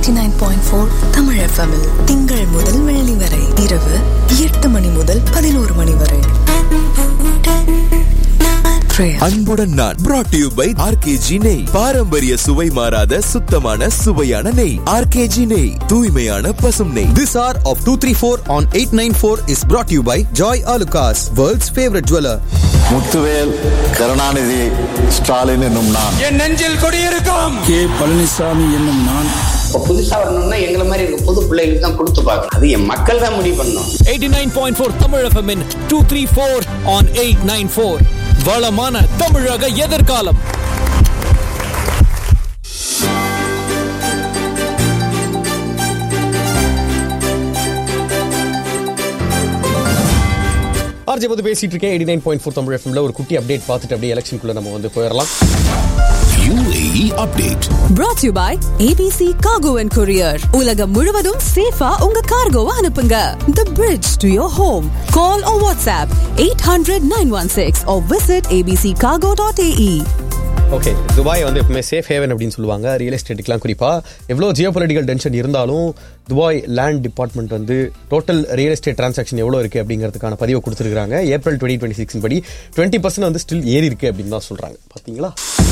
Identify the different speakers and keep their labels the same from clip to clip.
Speaker 1: Eighty nine point four Tamil எஃப்எம்மில் திங்கள் முதல் வெள்ளி வரை இரவு எட்டு மணி முதல் பதினோரு மணி வரை Prayer.
Speaker 2: அன்புடன் நான் brought to you by RKG நெய் பாரம்பரிய சுவை மாறாத சுத்தமான சுவையான நெய் ஆர்கேஜி நெய் தூய்மையான பசும் நெய்
Speaker 3: This hour of 234 on 894 is brought to you by Joy Alucas, world's favorite jeweler.
Speaker 4: Muthuvel Karunanidhi Stalin என்னும் நான்
Speaker 5: என் நெஞ்சில் கொடியிருக்கும்
Speaker 6: கே பழனிசாமி என்னும் நான்
Speaker 7: இப்போ புதுசா வரணும்னா எங்களை மாதிரி இருக்க புது பிள்ளைகளுக்கு தான் கொடுத்து பார்க்கணும் அது என் மக்கள் தான் முடிவு பண்ணணும்
Speaker 5: 89.4 தமிழ் FM இன் 234 on 894 வளமான தமிழக எதிர்காலம்
Speaker 8: ஆர்ஜே வந்து பேசிட்டு இருக்கேன் eighty nine point four Tamil எஃப்எம்ல ஒரு குட்டி அப்டேட் பார்த்துட்டு அப்படியே எலெக்ஷனுக்குள்ள நம்ம வந்து போயிடலாம்
Speaker 2: UAE update
Speaker 9: brought to you by ABC Cargo and Courier. உலகம் முழுவதும் சேஃபா உங்க கார்கோவை அனுப்புங்க. The bridge to your home. Call or WhatsApp 800-916 or visit abccargo.ae.
Speaker 8: Okay Dubai வந்து எப்பவுமே சேஃப் ஹேவன் அப்படின்னு சொல்லுவாங்க ரியல் எஸ்டேட்டுக்குலாம் குறிப்பா எவ்வளோ ஜியோ பொலிட்டிக்கல் டென்ஷன் இருந்தாலும் துபாய் லேண்ட் டிபார்ட்மெண்ட் வந்து டோட்டல் ரியல் எஸ்டேட் டிரான்சாக்ஷன் எவ்வளோ இருக்கு அப்படிங்கிறதுக்கான பதிவை கொடுத்துருக்காங்க ஏப்ரல் டுவெண்ட்டி டுவெண்ட்டி சிக்ஸ் படி டுவெண்ட்டி பர்சன்ட் வந்து ஸ்டில் ஏறி இருக்கு அப்படின்னு தான் சொல்றாங்க பாத்தீங்களா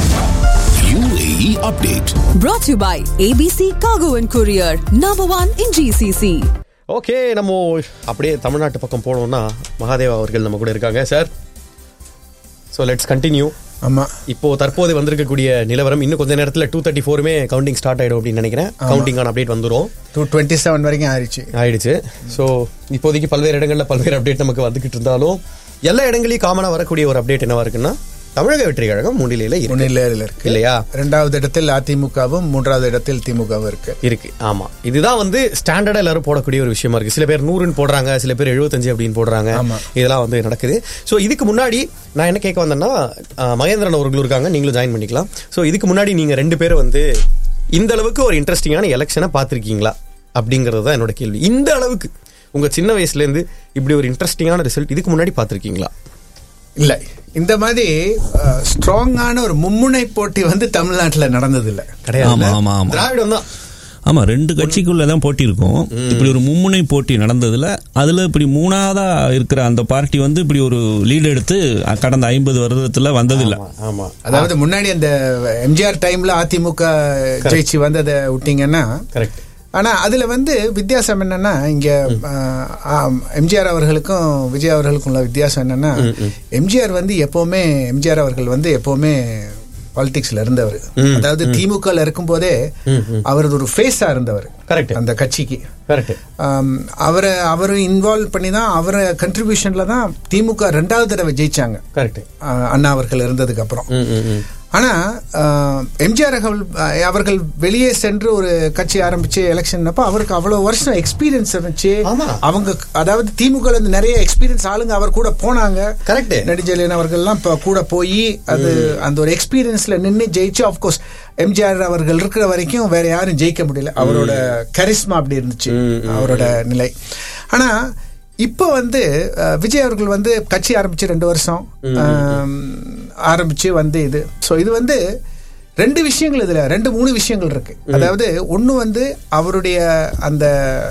Speaker 2: UAE update
Speaker 9: Brought to you by ABC Cargo and Courier. Number one in GCC.
Speaker 8: Okay நம்ம அப்படியே தமிழ்நாட்டு பக்கம் போனோம்னா மகாதேவா அவர்கள் நம்ம கூட இருக்காங்க சார் ஸோ லெட்ஸ் கண்டினியூ
Speaker 6: ஆமா
Speaker 8: இப்போ தற்போது வந்திருக்கக்கூடிய நிலவரம் இன்னும் கொஞ்ச நேரத்தில் டூ தேர்ட்டி ஃபோருமே கவுண்டிங் ஸ்டார்ட் ஆயிடும் அப்படின்னு நினைக்கிறேன் கவுண்டிங்கான அப்டேட் வந்துடும்
Speaker 6: டூ டுவெண்ட்டி செவன் வரைக்கும் ஆயிடுச்சு
Speaker 8: ஆயிடுச்சு ஸோ இப்போதைக்கு பல்வேறு இடங்களில் பல்வேறு அப்டேட் நமக்கு வந்துகிட்டு இருந்தாலும் எல்லா இடங்களையும் காமனாக வரக்கூடிய ஒரு அப்டேட் என்னவா இருக்குன்னா தமிழக வெற்றி கழகம் முன்னிலையில் இருக்கு
Speaker 6: முன்னிலையில் இருக்கு
Speaker 8: இல்லையா
Speaker 6: இரண்டாவது இடத்தில் அதிமுகவும் மூன்றாவது இடத்தில் திமுகவும் இருக்கு
Speaker 8: இருக்கு ஆமா இதுதான் வந்து ஸ்டாண்டர்டா எல்லாரும் போடக்கூடிய ஒரு விஷயமா இருக்கு சில பேர் நூறுன்னு போடுறாங்க சில பேர் எழுபத்தஞ்சு அப்படின்னு போடுறாங்க
Speaker 6: ஆமா.
Speaker 8: இதெல்லாம் வந்து நடக்குது ஸோ இதுக்கு முன்னாடி நான் என்ன கேட்க வந்தேன்னா அஹ், மகேந்திரன் அவர்கள் இருக்காங்க நீங்களும் ஜாயின் பண்ணிக்கலாம் ஸோ இதுக்கு முன்னாடி நீங்க ரெண்டு பேரும் வந்து இந்த அளவுக்கு ஒரு இன்ட்ரெஸ்டிங்கான எலெக்ஷனை பார்த்துருக்கீங்களா அப்படிங்கிறது தான் என்னோட கேள்வி இந்த அளவுக்கு உங்க சின்ன வயசுல இருந்து இப்படி ஒரு இன்ட்ரெஸ்டிங்கான ரிசல்ட் இதுக்கு முன்னாடி பார்த்துருக்கீங்களா
Speaker 6: இல்ல இந்த மாதிரி ஸ்ட்ராங்கான ஒரு மும்முனை போட்டி வந்து தமிழ்நாட்டுல நடந்தது இல்ல
Speaker 8: கிடையாது
Speaker 10: ஆமா, ஆமா, ஆமா.
Speaker 8: திராவிடம் தான்
Speaker 10: ஆமா ரெண்டு கட்சிக்குள்ள தான் போட்டி இருக்கும் இப்படி ஒரு மும்முனை போட்டி நடந்ததுல அதுல இப்படி மூணாவதா இருக்கிற அந்த பார்ட்டி வந்து இப்படி ஒரு லீட் எடுத்து கடந்த ஐம்பது வருடத்துல வந்ததில்ல
Speaker 8: ஆமா
Speaker 6: அதாவது முன்னாடி அந்த எம்ஜிஆர் டைம்ல அதிமுக ஜெயிச்சு வந்ததை விட்டீங்கன்னா
Speaker 8: கரெக்ட்
Speaker 6: ஆனா அதுல வந்து வித்தியாசம் என்னன்னா இங்க எம்ஜிஆர் அவர்களுக்கும் விஜய் அவர்களுக்கும் உள்ள வித்தியாசம் என்னன்னா எம்ஜிஆர் வந்து எப்பவுமே எம்ஜிஆர் அவர்கள் வந்து எப்பவுமே பாலிடிக்ஸ்ல இருந்தவர் அதாவது திமுக இருக்கும் போதே அவர் ஒரு ஃபேஸா இருந்தவர்
Speaker 8: Correct.
Speaker 6: அந்த கட்சிக்கு
Speaker 8: கரெக்ட்
Speaker 6: ஆம், அவரை அவரை இன்வால்வ் பண்ணி தான் அவரை கண்ட்ரிபியூஷன்ல தான் திமுக ரெண்டாவது தடவை ஜெயிச்சாங்க
Speaker 8: கரெக்ட்
Speaker 6: ஆ, அண்ணா அவர்கள் இருந்ததுக்கு அப்புறம் ஆனா ஆ, எம்ஜிஆர் அவர்கள் அவர்கள் வெளியே சென்று ஒரு கட்சி ஆரம்பிச்சு எலெக்ஷன் அப்ப அவருக்கு அவ்வளவு வருஷம் எக்ஸ்பீரியன்ஸ் இருந்துச்சு
Speaker 8: ஆமா.
Speaker 6: அவங்க அதாவது திமுக இருந்து நிறைய எக்ஸ்பீரியன்ஸ் ஆளுங்க அவர் கூட போனாங்க
Speaker 8: Correct.
Speaker 6: நெடுஞ்செழியன் அவர்கள்லாம் இப்ப கூட போய் அது அந்த ஒரு எக்ஸ்பீரியன்ஸ்ல நின்னு ஜெயிச்சு ஆஃப்கோர்ஸ் எம்ஜிஆர் அவர்கள் இருக்கிற வரைக்கும் வேற யாரும் ஜெயிக்க முடியல அவரோட கரிஸ்மா அப்படி இருந்துச்சு அவரோட நிலை ஆனா இப்போ வந்து அஹ், விஜய் அவர்கள் வந்து கட்சி ஆரம்பிச்சு ரெண்டு வருஷம் ஆம், ஆரம்பிச்சு வந்து இது ஸோ இது வந்து ரெண்டு விஷயங்கள் இதுல ரெண்டு மூணு விஷயங்கள் இருக்கு அதாவது ஒண்ணு வந்து அவருடைய அந்த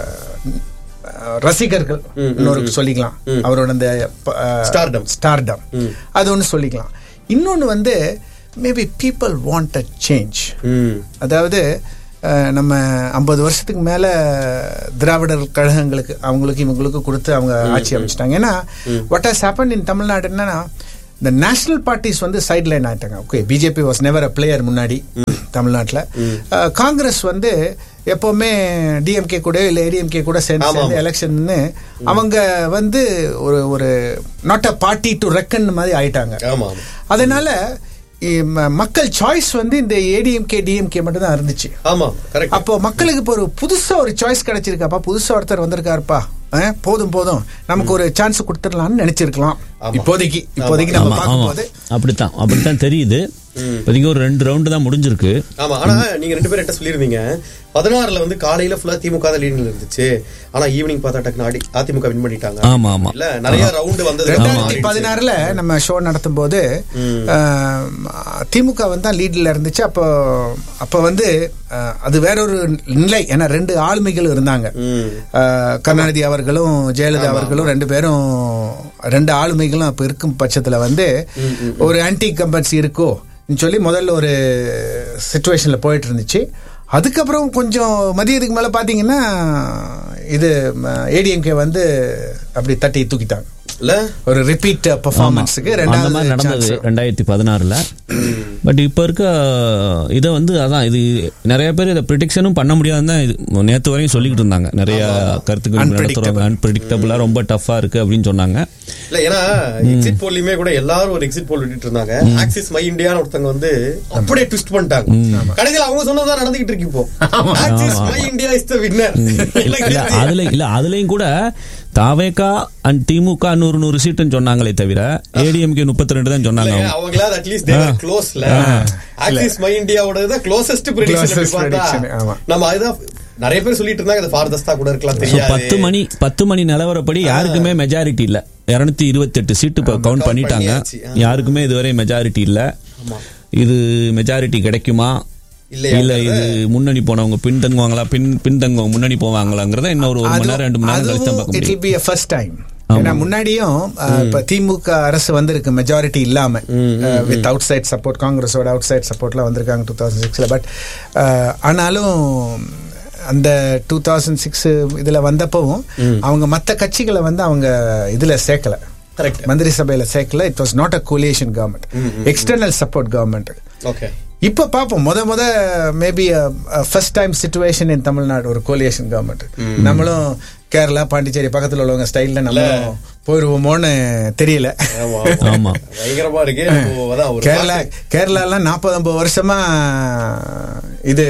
Speaker 6: அஹ், ரசிகர்கள் இன்னொரு சொல்லிக்கலாம் அவரோட அந்த
Speaker 8: Stardom.
Speaker 6: ஸ்டார்டம் அது ஒன்று சொல்லிக்கலாம் இன்னொன்று வந்து maybe people want a change அதாவது அஹ், நம்ம ஐம்பது வருஷத்துக்கு மேல திராவிடர் கழகங்களுக்கு அவங்களுக்கு இவங்களுக்கு கொடுத்து அவங்க ஆட்சி அமைச்சிட்டாங்க ஏன்னா what has happen in Tamil Nadu என்னன்னா இந்த நேஷனல் பார்ட்டிஸ் வந்து சைட் லைன் ஆயிட்டாங்க okay BJP was never a player முன்னாடி தமிழ்நாட்டில் காங்கிரஸ் வந்து எப்பவுமே டிஎம்கே கூட இல்லை ஏடிஎம்கே கூட சேர்ந்து
Speaker 8: ஆமா,
Speaker 6: சேர்ந்து
Speaker 8: ஆமா.
Speaker 6: எலெக்ஷன் அவங்க வந்து ஒரு ஒரு not a party to reckon மாதிரி ஆயிட்டாங்க
Speaker 8: ஆமா, ஆமா.
Speaker 6: அதனால இ- ம- மக்கள் சாய்ஸ் வந்து இந்த ஏடிஎம்கே டிஎம்கே மட்டும் தான் இருந்துச்சு
Speaker 8: ஆமா கரெக்ட்
Speaker 6: அப்போ மக்களுக்கு இப்போ ஒரு புதுசா ஒரு சாய்ஸ் கிடைச்சிருக்காப்பா புதுசா ஒருத்தர் வந்திருக்காருப்பா அஹ், போதும் போதும் நமக்கு ஒரு சான்ஸ் கொடுத்துடலாம்னு நினைச்சிருக்கலாம் இப்போதைக்கு இப்போதைக்கு நம்ம
Speaker 10: ஆமா ஆமா
Speaker 6: பார்க்கும்போது
Speaker 10: அப்படித்தான் அப்படித்தான் தெரியுது இப்போதைக்கு ஒரு ரெண்டு ரவுண்டு தான் முடிஞ்சிருக்கு
Speaker 8: ஆமா ஆனா நீங்க ரெண்டு பேரும் என்ன சொல்லியிருந்தீங்க பதினாறுல வந்து காலையில ஃபுல்லா திமுக தான் லீடிங்ல இருந்துச்சு ஆனா ஈவினிங் பார்த்தா டக்குனு அடி அதிமுக வின் பண்ணிட்டாங்க
Speaker 10: ஆமா, ஆமா.
Speaker 8: இல்ல நிறைய ரவுண்ட் வந்தது
Speaker 6: ரெண்டாயிரத்தி பதினாறுல நம்ம ஷோ நடத்தும் போது திமுக வந்து தான் லீட்ல இருந்துச்சு அப்போ அப்போ வந்து அஹ், அது வேற ஒரு நிலை ஏன்னா ரெண்டு ஆளுமைகள் இருந்தாங்க அஹ், கருணாநிதி அவர்களும் ஜெயலலிதா அவர்களும் ரெண்டு பேரும் ரெண்டு ஆளுமைகளும் அப்ப இருக்கும் பட்சத்துல வந்து ஒரு ஆன்டி கம்பன்சி இருக்கோ சொல்லி முதல்ல ஒரு சுச்சுவேஷன்ல போயிட்டு இருந்துச்சு அதுக்கப்புறம் கொஞ்சம் மதியத்துக்கு மேல பாத்தீங்கன்னா இது ஏடிஎம்கே வந்து அப்படி தட்டி தூக்கிட்டாங்க
Speaker 8: இல்ல
Speaker 6: ஒரு ரிப்பீட் பெர்ஃபார்மன்ஸுக்கு
Speaker 10: அந்த மாதிரி நடந்தது
Speaker 6: ரெண்டாவது
Speaker 10: ரெண்டாயிரத்தி பதினாறுல பட் இப்போ இருக்க இதை வந்து அதான் இது நிறைய பேர் இதை ப்ரிடிக்ஷனும் பண்ண முடியாதுன்னு தான் இது நேற்று வரையும் சொல்லிக்கிட்டு இருந்தாங்க நிறைய கருத்துக்கள் நடத்துறவங்க அன்பிரடிக்டபிளா ரொம்ப டஃபா இருக்கு அப்படின்னு சொன்னாங்க
Speaker 8: இல்ல ஏன்னா எக்ஸிட் போல்லையுமே கூட எல்லாரும் ஒரு எக்ஸிட் போல் விட்டுட்டு இருந்தாங்க ஆக்சிஸ் மை இந்தியான்னு ஒருத்தங்க வந்து அப்படியே ட்விஸ்ட் பண்ணிட்டாங்க கடைசியில் அவங்க சொன்னதான் நடந்துகிட்டு இருக்கு இப்போ Axis My India is the winner
Speaker 10: இல்ல அதுல இல்ல அதுலயும் கூட தாவேகா அண்ட் திமுக நூறு நூறு சீட்டுன்னு சொன்னாங்களே தவிர ஏடிஎம்கே முப்பத்தி ரெண்டு தான் சொன்னாங்க அவங்க.
Speaker 8: அவங்களாவது அட்லீஸ்ட் தேவர் க்ளோஸ்ல ஆக்சிஸ் மை இந்தியாவோட தான் க்ளோசஸ்ட்
Speaker 6: Closest
Speaker 8: ப்ரெடிக்ஷன்
Speaker 6: prediction, ஆமா.
Speaker 8: நம்ம அதுதான் நிறைய பேர் சொல்லிட்டு இருந்தாங்க அது ஃபார்தஸ்டா கூட இருக்கலாம்
Speaker 10: So,
Speaker 8: தெரியாது
Speaker 10: பத்து மணி பத்து மணி நிலவரப்படி யாருக்குமே மெஜாரிட்டி இல்ல இருநூத்தி இருபத்தி எட்டு சீட்டு இப்போ கவுண்ட் பண்ணிட்டாங்க
Speaker 8: பண்ணியாச்சு. ஆ.
Speaker 10: யாருக்குமே இதுவரை மெஜாரிட்டி இல்ல இது மெஜாரிட்டி கிடைக்குமா
Speaker 8: இல்லையா?
Speaker 10: இல்ல இது முன்னணி போனவங்க பின்தங்குவாங்களா பின் பின்தங்குவங்க முன்னணி போவாங்களாங்கிறத இன்னும் ஒரு ஒரு மணி நேரம் ரெண்டு மணி நேரம் கழிச்சு தான் பார்க்க
Speaker 6: இட்
Speaker 10: முடியும்
Speaker 6: பி ஃபர்ஸ்ட் டைம் ஏன்னா முன்னாடியும் அஹ், இப்ப திமுக அரசு வந்திருக்கு மெஜாரிட்டி இல்லாம வித் அவுட் சைட் சப்போர்ட் காங்கிரஸோட அவுட் சைட் சப்போர்ட்லாம் வந்திருக்காங்க டூ தௌசண்ட் சிக்ஸ்ல பட் ஆனாலும் அந்த டூ தௌசண்ட் சிக்ஸ் இதுல வந்தப்பவும் அவங்க மத்த கட்சிகளை வந்து அவங்க இதுல சேர்க்கல
Speaker 8: Correct.
Speaker 6: மந்திரி சபையில சேர்க்கல it was not a coalition government external support government
Speaker 8: okay
Speaker 6: இப்ப பாப்போம் முத முத maybe first time situation in Tamil Nadu ஒரு கோலியேஷன் கவர்மெண்ட் நம்மளும் கேரளா பாண்டிச்சேரி பக்கத்துல உள்ளவங்க ஸ்டைல்ல நம்மளும் போயிருவோமோன்னு தெரியல
Speaker 10: ஆமா
Speaker 8: பயங்கரமா இருக்கு இப்போ அதான் ஒரு
Speaker 6: கேரளா கேரளாலாம் நாற்பது ஐம்பது வருஷமா இது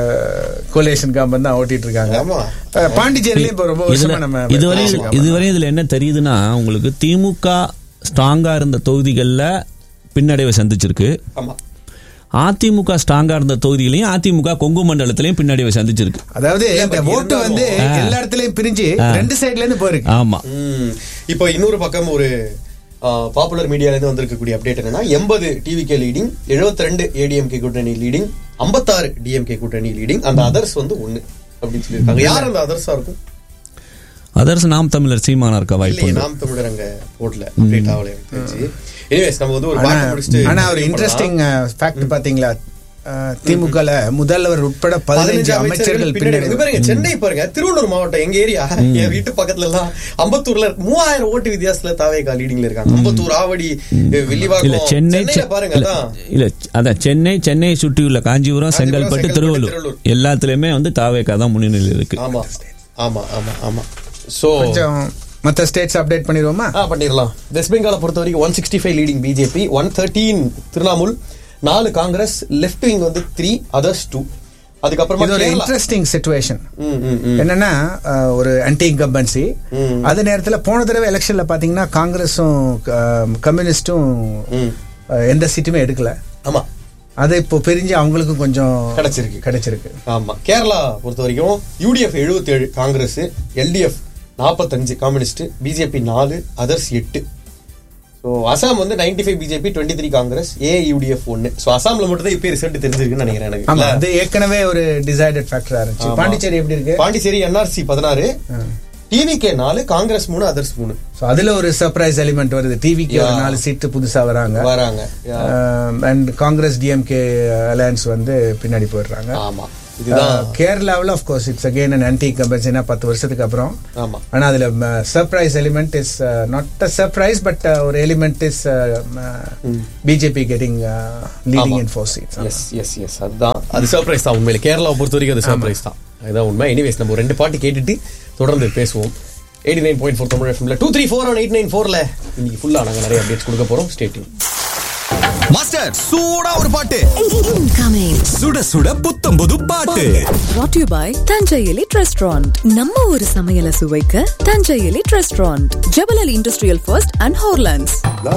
Speaker 6: கோலியேஷன் கவர்மெண்ட் தான் ஓட்டிட்டு இருக்காங்க
Speaker 8: ஆமா.
Speaker 6: அஹ், பாண்டிச்சேரிலயும் இப்போ ரொம்ப
Speaker 10: இதுல
Speaker 6: வருஷமா நம்ம
Speaker 10: இதுவரை
Speaker 6: coalition government.
Speaker 10: இதுவரை இதுல என்ன தெரியுதுன்னா உங்களுக்கு திமுக ஸ்ட்ராங்கா இருந்த தொகுதிகள்ல பின்னடைவை சந்திச்சிருக்கு
Speaker 8: ஆமா
Speaker 10: அதிமுக ஸ்ட்ராங்கா இருந்த தொகுதிகளையும் அதிமுக கொங்கு மண்டலத்திலையும் பின்னடைவை சந்திச்சிருக்கு
Speaker 6: அதாவது இந்த
Speaker 8: but
Speaker 6: ஓட்டு வந்து
Speaker 10: இருந்தாலும்,
Speaker 6: எல்லா இடத்துலயும் பிரிஞ்சு
Speaker 10: ஆ.
Speaker 6: ரெண்டு சைடுல இருந்து போயிருக்கு
Speaker 10: ஆமா
Speaker 8: ம். இப்போ இன்னொரு பக்கம் ஒரு பாப்புலர் மீடியால இருந்து வந்திருக்கக்கூடிய அப்டேட் என்னன்னா எண்பது டிவிகே லீடிங் 72 ரெண்டு ஏடிஎம்கே கூட்டணி லீடிங் 56 டிஎம்கே கூட்டணி லீடிங் அந்த அதர்ஸ் வந்து ஒண்ணு அப்படின்னு சொல்லியிருக்காங்க யார் அந்த அதர்ஸா இருக்கும்
Speaker 10: அதர்ஸ் நாம் தமிழர் சீமானா இருக்க வாய்ப்பு
Speaker 8: இல்லையே
Speaker 10: உண்டு
Speaker 8: நாம் தமிழர் அங்க போடல அப்டேட் ஆகல எனக்கு தெரிஞ்சு எனிவேஸ் நம்ம வந்து ஒரு
Speaker 6: ஆனா
Speaker 8: பாட்டு முடிச்சுட்டு
Speaker 6: ஆனா ஒரு இன்ட்ரெஸ்டிங் ஃபேக்ட் பாத்தீங்களா திமுகல முதல்வர் உட்பட பதினஞ்சு அமைச்சர்கள்
Speaker 8: பின்னாடி இங்க
Speaker 6: பின்னாடி
Speaker 8: பாருங்க சென்னை பாருங்க திருவள்ளூர் மாவட்டம் எங்க ஏரியா என் வீட்டு பக்கத்துல எல்லாம் அம்பத்தூர்ல மூவாயிரம் ஓட்டு வித்தியாசத்துல தாவேகா லீடிங்ல இருக்காங்க அம்பத்தூர் ஆவடி
Speaker 10: இல்ல
Speaker 8: வில்லிவாக்கம்
Speaker 10: சென்னை
Speaker 8: சென்னையில பாருங்க
Speaker 10: இல்ல,
Speaker 8: அதான்
Speaker 10: இல்ல அதான் சென்னை சென்னை சுற்றியுள்ள காஞ்சிபுரம்
Speaker 8: காஞ்சிபுரம்,
Speaker 10: செங்கல்பட்டு
Speaker 8: செங்கல்பட்டு,
Speaker 10: திருவள்ளூர்
Speaker 8: திருவள்ளூர்.
Speaker 10: எல்லாத்துலயுமே வந்து தாவேக்கா தான் முன்னிலையில் இருக்கு
Speaker 8: ஆமா ஆமா ஆமா ஆமா சோ
Speaker 6: கொஞ்சம் மத்த ஸ்டேட்ஸ் அப்டேட் பண்ணிடுவோமா
Speaker 8: ஆ பண்ணிடலாம் வெஸ்ட் பெங்காலை பொறுத்த வரைக்கும் one sixty five leading BJP one thirteen Trinamool நாலு காங்கிரஸ் லெஃப்ட் விங் வந்து த்ரீ அதர்ஸ் டூ அதுக்கப்புறமா
Speaker 6: இது ஒரு
Speaker 8: கேரளா.
Speaker 6: இன்ட்ரெஸ்டிங் சுச்சுவேஷன்
Speaker 8: ம், ம், ம்.
Speaker 6: என்னன்னா அஹ், ஒரு ஆன்டி இன்கம்பன்சி அதே நேரத்துல போன தடவை எலெக்ஷன்ல பாத்தீங்கன்னா காங்கிரஸும் அஹ், கம்யூனிஸ்டும் அஹ், எந்த சீட்டுமே எடுக்கல
Speaker 8: ஆமா
Speaker 6: அது இப்போ பிரிஞ்சு அவங்களுக்கும் கொஞ்சம்
Speaker 8: கிடைச்சிருக்கு.
Speaker 6: கிடைச்சிருக்கு
Speaker 8: ஆமா கேரளா பொறுத்த வரைக்கும் யூடிஎஃப் 77 காங்கிரஸ் எல்டிஎஃப் நாற்பத்தஞ்சு கம்யூனிஸ்ட் பிஜேபி நாலு அதர்ஸ் எட்டு ஸோ அசாம் வந்து 95 five BJP twenty three Congress ஏ யூடிஎஃப் ஒன்னு ஸோ அசாம்ல மட்டும் தான் இப்போ ரிசல்ட் தெரிஞ்சிருக்குன்னு நினைக்கிறேன் எனக்கு
Speaker 6: ஆமா
Speaker 8: இல்ல?
Speaker 6: அது ஏற்கனவே ஒரு டிசைடட் ஃபேக்டரா இருந்துச்சு
Speaker 8: ஆமா.
Speaker 6: பாண்டிச்சேரி எப்படி இருக்கு
Speaker 8: பாண்டிச்சேரி என்ஆர்சி பதினாறு டிவிகே நாலு காங்கிரஸ் மூணு அதர்ஸ் மூணு
Speaker 6: So, அதுல ஒரு சர்ப்ரைஸ் எலிமெண்ட் வருது டிவிக்கு ஒரு
Speaker 8: Yeah.
Speaker 6: நாலு சீட்டு புதுசா வராங்க
Speaker 8: வராங்க Yeah.
Speaker 6: And Congress DMK alliance வந்து பின்னாடி போயிடுறாங்க
Speaker 8: ஆமா இதுதான்
Speaker 6: கேரளாவில் of course it's again an anti கம்பன்சினா பத்து வருஷத்துக்கு அப்புறம்
Speaker 8: ஆமா
Speaker 6: ஆனா அதுல surprise element is not a surprise but ஒரு element is BJP getting leading
Speaker 8: ஆமா.
Speaker 6: In four seats
Speaker 8: yes yes yes அதுதான் அது சர்ப்ரைஸ் தான் உண்மையில கேரளாவை பொறுத்த வரைக்கும் அது சர்ப்ரைஸ் தான் அதுதான் உண்மை எனிவேஸ் நம்ம ஒரு ரெண்டு பாட்டு கேட்டுட்டு தொடர்ந்து பேசுவோம் eighty nine point four Tamil எஃப்எம்ல two three four one eight nine ஃபோர்ல இன்னைக்கு ஃபுல்லா நாங்க நிறைய அப்டேட்ஸ் கொடுக்க போறோம் ஸ்டேட்டிங்
Speaker 2: மாஸ்டர் சூடா ஒரு பாட்டு
Speaker 9: Incoming.
Speaker 2: சுட சுட புத்தம் புது பாட்டு
Speaker 9: Brought to you by Thanjai Elite Restaurant. நம்ம ஒரு சமையலை சுவைக்க Thanjai elite restaurant Jabal Ali industrial first and ஹோர்லாண்ட்ஸ்